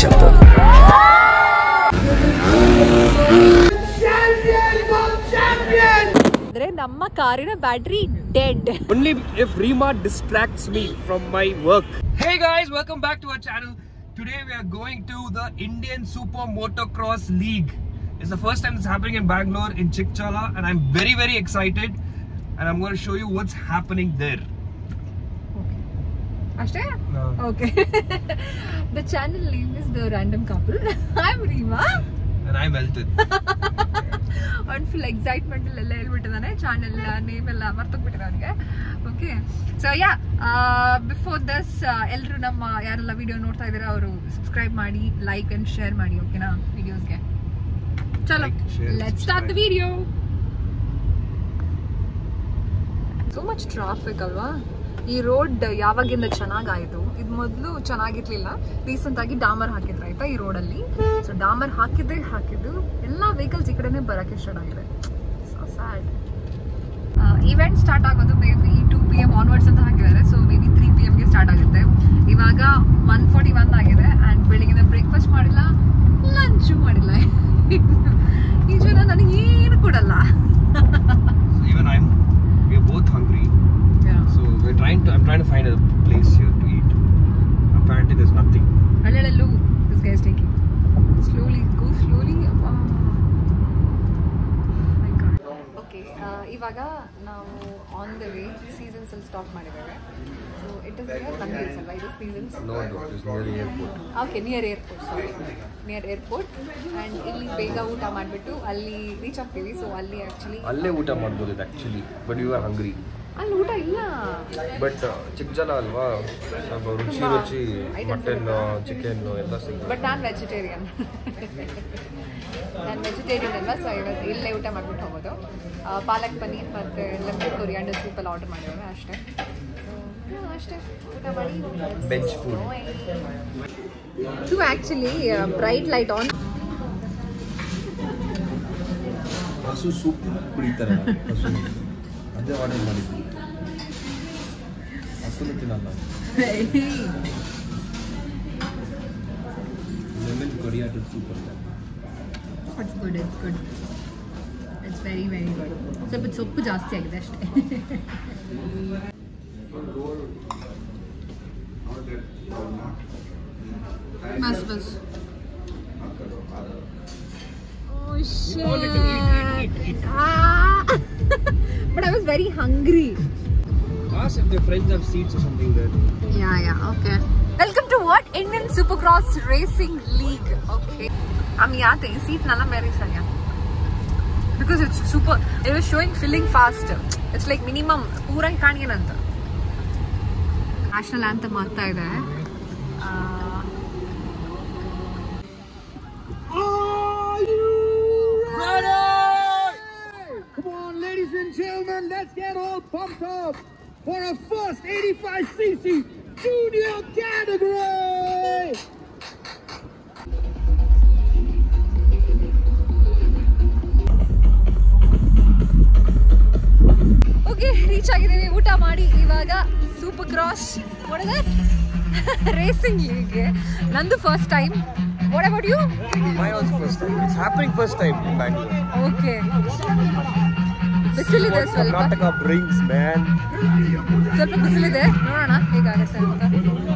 chapel. ಅಂದ್ರೆ ನಮ್ಮ ಕಾರಿನ battery dead Only if Rima distracts me from my work. Hey guys, welcome back to our channel. Today we are going to the Indian Super Motocross League. It's the first time it's happening in Bangalore in Chikchala and I'm very very excited and I'm going to show you what's happening there. ಅಷ್ಟೇ No. Okay the channel name is the random couple I am Rima And I'm Elton. ಅವ್ನು full excitement ಎಲ್ಲ ಹೇಳ್ಬಿಟ್ಟಿದ್ದಾನೆ channel name ಎಲ್ಲ ಮರ್ತೋಗ್ಬಿಟ್ಟಿದೆ ಅವನಿಗೆ okay so yeah before this ಎಲ್ಲರೂ ನಮ್ಮ ಯಾರೆಲ್ಲ ವಿಡಿಯೋ ನೋಡ್ತಾ ಇದ್ದಾರೆ ಅವರು ಸಬ್ಸ್ಕ್ರೈಬ್ ಮಾಡಿ ಲೈಕ್ ಅಂಡ್ ಶೇರ್ ಮಾಡಿ ಓಕೆನಾ ವಿಡಿಯೋಸ್ಗೆ ಚಲೋ Like, share, let start the subscribe. Video so much traffic ಅಲ್ವಾ ಈ ರೋಡ್ ಯಾವಾಗಿಂದ ಚೆನ್ನಾಗಾಯಿತು ಇದು ಮೊದಲು ಚೆನ್ನಾಗಿರ್ಲಿಲ್ಲ ರೀಸೆಂಟ್ ಆಗಿ ಡಾಮರ್ ಹಾಕಿದ್ರು ಆಯ್ತಾ ಈ ರೋಡಲ್ಲಿ ಸೊ ಡಾಮರ್ ಹಾಕಿದ್ದೆ ಹಾಕಿದ್ದು ಎಲ್ಲ ವೆಹಿಕಲ್ಸ್ ಈ ಕಡೆನೇ ಬರೋಕ್ಕೆ ಸ್ಟಾರ್ಟ್ ಆಗಿದೆ ಸೊ ಸ್ಯಾಡ್ ಇವೆಂಟ್ ಸ್ಟಾರ್ಟ್ ಆಗೋದು maybe two P M onwards ಅಂತ ಹಾಕಿದ್ದಾರೆ so maybe three P ಎಮ್ಗೆ ಸ್ಟಾರ್ಟ್ ಆಗುತ್ತೆ ಇವಾಗ ಒನ್ ಫೋರ್ಟಿ ಒನ್ ಆಗಿದೆ ಆ್ಯಂಡ್ ಬೆಳಿಗ್ಗೆ ಬ್ರೇಕ್ಫಾಸ್ಟ್ ಮಾಡಿಲ್ಲ ಲಂಚು ಮಾಡಿಲ್ಲ ಈ ಜನ ನನಗೆ ಏನು ಕೊಡಲ್ಲ So even I'm, we're both hungry. So we're trying to, I'm trying to find a place here to eat. Apparently there's nothing. ಅಲ್ಲೆಲ್ಲೂ this guy is taking slowly go slowly okay ಇವಾಗ ನಾವು on the way Seasons ಅಲ್ಲಿ ಸ್ಟಾಪ್ ಮಾಡಿದ್ದೇವೆ so it is near ನಂಗಲ್ಸ್ ಅಲ್ವಾ ಇದು Seasons No, no, it's near the airport. Okay near airport sorry near airport and ಇಲ್ಲಿ ಬೇಗ ಊಟ ಮಾಡಿಬಿಟ್ಟು ಅಲ್ಲಿ ರೀಚ್ ಆಗ್ತೀವಿ ಸೊ ಅಲ್ಲಿ ಆ್ಯಕ್ಚುಲಿ ಅಲ್ಲೇ ಊಟ ಮಾಡ್ಬೋದು ಇದು actually but you are hungry ಅಲ್ಲಿ ಊಟ ಇಲ್ಲ ಬಟ್ ಚಿಕ್ಕ ಜನ ಅಲ್ವಾ ಸ್ವಲ್ಪ ರುಚಿ ತುಂಬಾ ರುಚಿ items ಮಟನ್ ಇರುತ್ತಾ? ಚಿಕನ್ ಎಲ್ಲ ಸಿಗುತ್ತೆ ಬಟ್ ನಾನು ವೆಜಿಟೇರಿಯನ್ ನಾನು ವೆಜಿಟೇರಿಯನ್ ಅಲ್ವಾ ಸೊ ಇವತ್ತು ಇಲ್ಲೇ ಊಟ ಮಾಡ್ಬಿಟ್ಟು ಹೋಗೋದು ಆ, ಪಾಲಕ್ ಪನ್ನೀರ್ ಮತ್ತು ಲೆಮನ್ ಕೊರಿಯಾಂಡರ್ ಸೂಪ್ ಎಲ್ಲ ಆರ್ಡರ್ ಮಾಡಿದ್ದೇವೆ ಅಷ್ಟೇ So, yeah, ಅಷ್ಟೇ ಊಟ ಮಾಡಿ Bench food. To actually bright light on ಹಸು ಸೂಪ್ ಕುಡಿತಾರೆ ಹಸು ಅದೇ ಆರ್ಡರ್ ಮಾಡಿದ್ವಿ ಹಸುನು ತಿನ್ನಲ್ಲ ಲೆಮನ್ ಕೊರಿಯಾಟರ್ ಸೂಪ್ ಅಂತ it's good it's good it's very very good ಸ್ವಲ್ಪ ಸೊಪ್ಪು ಜಾಸ್ತಿ ಆಗಿದೆ ಅಷ್ಟೇ ಬಸ್ ಬಸ್ But I was very hungry. Ask if their friends have seats or something there. Yeah, yeah, okay. Welcome to what? Indian Supercross Racing League. Okay. हम यहाँ थे सीट नाला मेरी संग because it's super it was showing filling fast it's like minimum ಪೂರ ಕಾಣಿಯನಂತ national anthem ಆಗ್ತಾ ಇದೆ ಆ, Come on, ladies and gentlemen, let's get all pumped up for our first 85cc junior category. Okay reach ಆಗಿದ್ದೀವಿ ಊಟ ಮಾಡಿ ಇವಾಗ supercross ಒಳಗೆ racing ಲೀಗ್ಗೆ ನಂದು first time what about you my also first time it's happening first time in Bangalore okay ಬಿಸಿಲಿದೆ ಸ್ವಲ್ಪ Karnataka brings man ಸ್ವಲ್ಪ ಬಿಸಿಲಿದೆ ನೋಡೋಣ ಹೇಗಾಗುತ್ತೆ ಅಂತ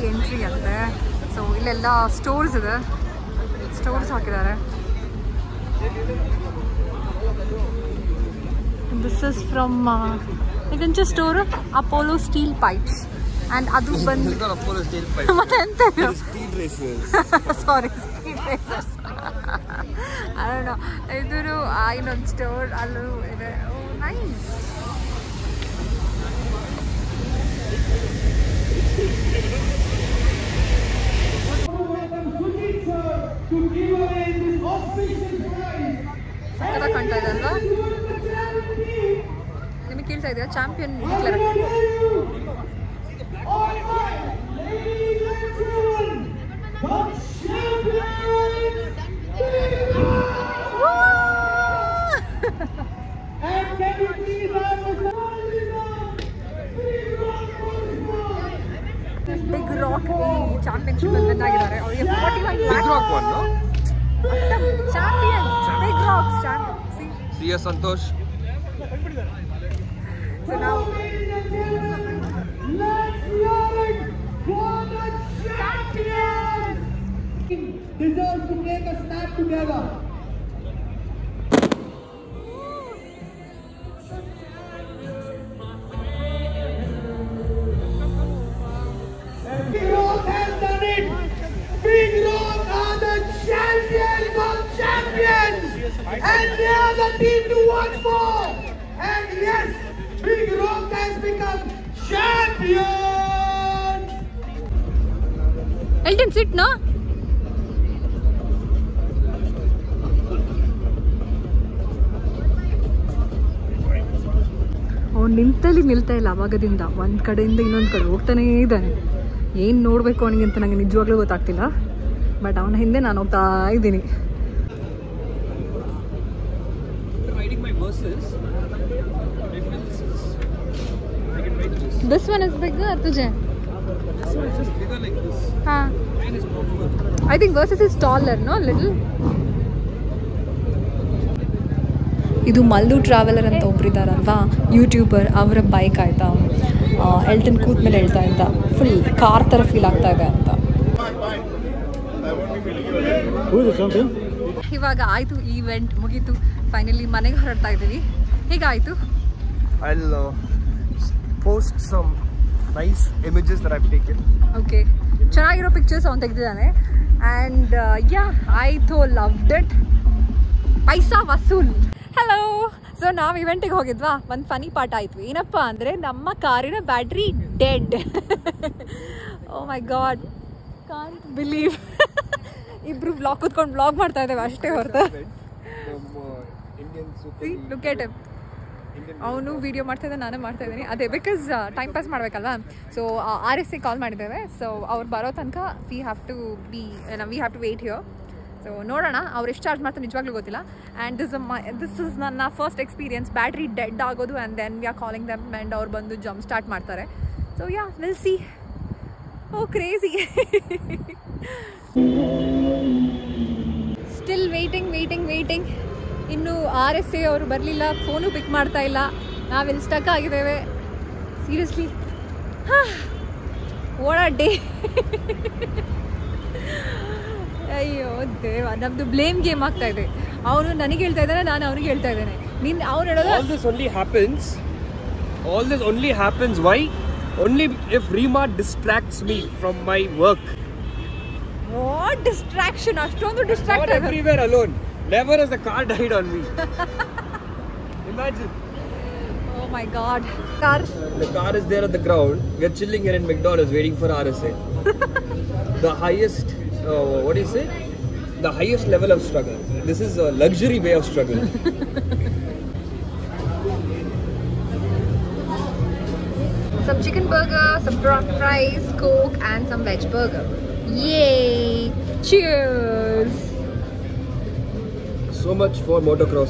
ಎಂಟ್ರಿ ಅಂತೆ ಸೊ ಇಲ್ಲೆಲ್ಲ ಸ್ಟೋರ್ಸ್ ಇದೆ ಸ್ಟೋರ್ಸ್ ಹಾಕಿದ್ದಾರೆ ದಿಸ್ ಇಸ್ ಫ್ರಮ್ ಇದೊಂಚ store Apollo steel pipes and ಅದು ಬಂದು ಮತ್ತೆ ಎಂತ ಸಾರಿ ಅಲ್ಲ ಇದು ಇನ್ನೊಂದು ಸ್ಟೋರ್ ಅಲ್ಲೂ ಇದೆ nice to give away this auspicious prize. ಸಕ್ಕತ್ತಾಗಿ ಕಾಣ್ತಾ ಇದೆ ಅಲ್ವಾ ನಿಮಗೆ ಕೇಳ್ತಾ ಇದೆಯಾ champion declare All right, ladies and gentlemen, the champion and can you please have the big rock ಈ ಚಾಂಪಿಯನ್ಶಿಪ್ ಅಲ್ಲಿ ವಿನ್ ಆಗಿದ್ದಾರೆ ಅವರಿಗೆ forty one big rock one champion big rock champion C C S Santosh so ನಾವು Let's hear it for the champion! Deserves to take a snap together. Big Rock has done it! Big Rock are the champions of champions! And they are the team to watch for! And yes, Big Rock has become champion! Elton sit no ಅವ್ನು ನಿಂತಲ್ಲಿ ನಿಲ್ತಾ ಇಲ್ಲ ಅವಾಗದಿಂದ ಒಂದು ಕಡೆಯಿಂದ ಇನ್ನೊಂದು ಕಡೆ ಹೋಗ್ತಾನೇ ಇದ್ದಾನೆ ಏನು ನೋಡಬೇಕು ಅವನಿಗೆ ಅಂತ ನನಗೆ ನಿಜವಾಗ್ಲೂ ಗೊತ್ತಾಗ್ತಿಲ್ಲ ಬಟ್ ಅವನ ಹಿಂದೆ ನಾನು ಹೋಗ್ತಾ ಇದ್ದೀನಿ Writing my verses. Differences. I can write this. This one is big ತುಜೆ This one is just bigger like this. ಹಾಂ Mine is smaller. I think versus is taller no little ಇದು ಮಲ್ಲು ಟ್ರಾವೆಲರ್ ಅಂತ ಒಬ್ರಿದಾರಲ್ವಾ ಯೂಟ್ಯೂಬರ್ ಅವರ bike ಆಯಿತಾ ಎಲ್ಟನ್ ಕೂತ್ ಮೇಲೆ ಹೇಳ್ತಾ ಇದ್ದ ಫುಲ್ ಕಾರ್ ಥರ ಫೀಲ್ ಆಗ್ತಾ ಇದೆ ಅಂತ ಇವಾಗ ಆಯಿತು ಈವೆಂಟ್ ಮುಗೀತು ಫೈನಲಿ ಮನೆಗೆ ಹೊರಡ್ತಾ ಇದ್ದೀವಿ ಹೇಗಾಯಿತು I'll uh, post some nice images that I've taken. Okay ಚೆನ್ನಾಗಿರೋ ಪಿಕ್ಚರ್ಸ್ ಅವ್ನು ತೆಗೆದಿದ್ದಾನೆ ಆ್ಯಂಡ್ ಯಾ ಆಯಿತು ಲವ್ಡ್ ಇಟ್ ಪೈಸಾ ವಸೂಲ್ ಹಲೋ ಸೊ ನಾವು ಇವೆಂಟಿಗೆ ಹೋಗಿದ್ವಾ ಒಂದು ಫನಿ ಪಾಠ ಆಯಿತು ಏನಪ್ಪ ಅಂದರೆ ನಮ್ಮ ಕಾರಿನ battery dead oh my god can't believe ಇಬ್ರು ಬ್ಲಾಗ್ ಕುತ್ಕೊಂಡು ಬ್ಲಾಗ್ ಮಾಡ್ತಾ ಇದ್ದೇವೆ ಅಷ್ಟೇ ಹೊರತು From uh, Indian Super League. Look at ಅವನು ವಿಡಿಯೋ ಮಾಡ್ತಾ ಇದ್ದ ನಾನು ಮಾಡ್ತಾ ಇದ್ದೀನಿ ಅದೇ ಬಿಕಾಸ್ ಟೈಮ್ ಪಾಸ್ ಮಾಡಬೇಕಲ್ವಾ so R S C call ಮಾಡಿದ್ದೇವೆ ಸೊ ಅವ್ರು ಬರೋ ತನಕ we have to be we have to wait here so ನೋಡೋಣ ಅವ್ರು ಎಷ್ಟು ಚಾರ್ಜ್ ಮಾಡ್ತಾರೆ ನಿಜವಾಗ್ಲೂ ಗೊತ್ತಿಲ್ಲ ಆ್ಯಂಡ್ ದಿಸ್ ದಿಸ್ ಇಸ್ ನನ್ನ ಫಸ್ಟ್ ಎಕ್ಸ್ಪೀರಿಯನ್ಸ್ ಬ್ಯಾಟ್ರಿ ಡೆಡ್ ಆಗೋದು and then we are calling them and ಅವ್ರು ಬಂದು ಜಂಪ್ ಸ್ಟಾರ್ಟ್ ಮಾಡ್ತಾರೆ so yeah will see oh crazy still waiting waiting waiting ಇನ್ನು ಆರ್ ಎಸ್ ಎ ಅವರು ಬರಲಿಲ್ಲ ಫೋನು ಪಿಕ್ ಮಾಡ್ತಾ ಇಲ್ಲ ನಾವಿಲ್ಲಿ ಸ್ಟಕ್ ಆಗಿದ್ದೇವೆ ಸೀರಿಯಸ್ಲಿ ಓಡ ಡೇ ಅಯ್ಯೋ ದೇವ ನಮ್ಮದು ಬ್ಲೇಮ್ ಗೇಮ್ ಆಗ್ತಾ ಇದೆ ಅವನು ನನಗೆ ಹೇಳ್ತಾ ಇದ್ದಾನೆ ನಾನು ಅವ್ನಿಗೆ ಹೇಳ್ತಾ ಇದ್ದೇನೆ ನಿನ್ನ ಅವ್ನು ಹೇಳೋದು All this only happens. All this only happens. Why? Only if Rima distracts me from my work. What distraction ಅಷ್ಟೊಂದು Not distract everywhere alone. Never has the car died on me. Imagine. Oh my god car The car is there at the ground. We're chilling here in McDonald's waiting for RSA. the highest, uh, what do you say? The highest level of struggle. This is a luxury way of struggle. some chicken burger, some prawn fries, coke, and some veg burger. Yay! Cheers! so much for motocross.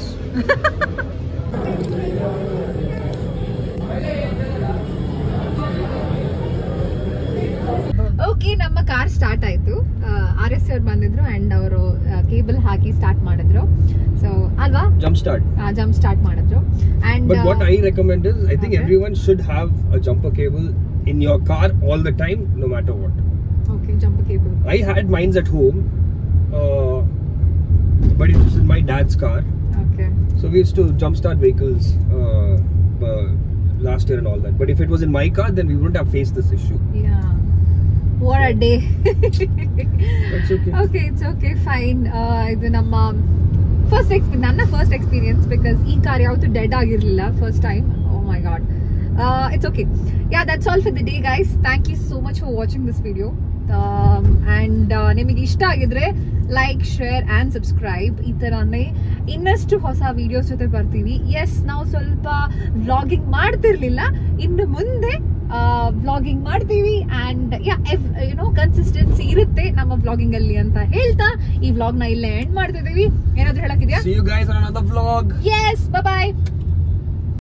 Okay ನಮ್ಮ car start ಆಯ್ತು R S ಅವ್ರು ಬಂದಿದ್ರು and ಅವರು cable ಹಾಕಿ start ಮಾಡಿದ್ರು so ಅಲ್ವಾ Jump start. Jump start ಮಾಡಿದ್ರು and But what I recommend is, I think Okay. everyone should have a jumper cable in your car all the time, no matter what. jumper cable. I had mines at home, uh, but it was in my dad's car. Okay. So we used to jumpstart vehicles uh, uh, last year and all that. But if it was in my car, then we wouldn't have faced this issue. Yeah. What a day. That's okay. Okay it's okay fine ಇದು ನಮ್ಮ first experience ನನ್ನ first experience because ಈ car ಯಾವತ್ತೂ dead ಆಗಿರಲಿಲ್ಲ first time oh my god it's okay yeah that's all for the day guys thank you so much for watching this video and ನಿಮಗೆ ಇಷ್ಟ ಆಗಿದ್ರೆ like share and subscribe ಈ ಥರನೇ ಇನ್ನಷ್ಟು ಹೊಸ ವಿಡಿಯೋಸ್ ಜೊತೆ ಬರ್ತೀವಿ ಎಸ್ ನಾವು ಸ್ವಲ್ಪ ವ್ಲಾಗಿಂಗ್ ಮಾಡ್ತಿರ್ಲಿಲ್ಲ ಇನ್ನು ಮುಂದೆ ವ್ಲಾಗಿಂಗ್ ಮಾಡ್ತೀವಿ ಅಂಡ್ ಯಾ ಯುನೋ ಕನ್ಸಿಸ್ಟೆನ್ಸಿ ಇರುತ್ತೆ ನಮ್ಮ ವ್ಲಾಗಿಂಗ್ ಅಲ್ಲಿ ಅಂತ ಹೇಳ್ತಾ ಈ ವ್ಲಾಗ್ ನ ಇಲ್ಲೇ ಎಂಡ್ ಮಾಡ್ತಿದೀವಿ ಏನಾದ್ರು ಹೇಳಕ್ಕಿದ್ಯಾ See you guys on another vlog. Yes bye